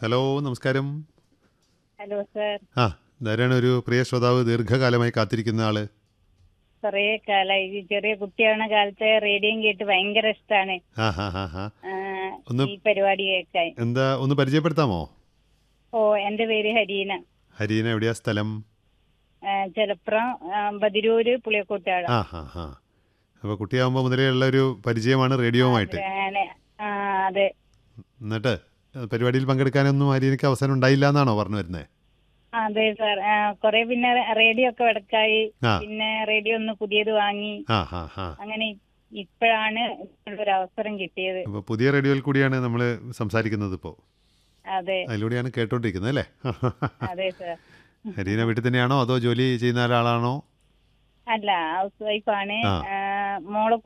Hello നമസ്കാരം hello sir ആ ധാരാണ് ഒരു പ്രിയ ശ്രോതാവ് ദീർഘകാലമായി കാത്തിരിക്കുന്ന ആള് കുറേ കാലായി ഈ ചെറിയ കുട്ടിയാവണ കാലത്ത് റേഡിയോ കേട്ട് ഭയങ്കര ഇഷ്ടാണ് ആ ഹാ ഹാ ഹാ ആ, ഒന്ന് ഈ പരിപാടി കേൾക്കാൻ എന്താ ഒന്ന് പരിചയപ്പെടുത്താമോ ഓ എന്റെ പേര് ഹരീന ഹരീന എവിടെയാ സ്ഥലം ആ, ചെലപ്പുറം ആ, ബദിരൂര് പുളിയക്കോട്ടാണ് ആ ഹാ ഹാ അപ്പോൾ കുട്ടിയാകുമ്പോൾ മുതലേ ഉള്ള ഒരു പരിചയമാണ് റേഡിയോവുമായിട്ട് ആ അതെ എന്നിട്ട് ഏഹ്, പരിപാടിയിൽ പങ്കെടുക്കാനൊന്നും ഹരീനയ്ക്ക് അവസരം ഉണ്ടായില്ല എന്നാണോ പറഞ്ഞു വരുന്നത് അതെ സാർ കൊറേ പിന്നെ റേഡിയോ ഒക്കെ വെടക്കായി ആ. പിന്നെ റേഡിയോ ഒന്ന് പുതിയത് വാങ്ങി ആ ഹാ ഹാ അങ്ങനെ ഇപ്പോഴാണ് ഒരു അവസരം കിട്ടിയത് അപ്പോൾ പുതിയ റേഡിയോയിൽ കൂടിയാണ് നമ്മൾ സംസാരിക്കുന്നത് ഇപ്പോൾ അതെ അതിലൂടെയാണ് കേട്ടോണ്ടിരിക്കുന്നത് അല്ലേ അതെ സാർ ഹരീന വീട്ടിൽ തന്നെയാണോ അതോ ജോലി ചെയ്യുന്ന ഒരാളാണോ അല്ല ഹൗസ് വൈഫാണ് ആ. മോളെ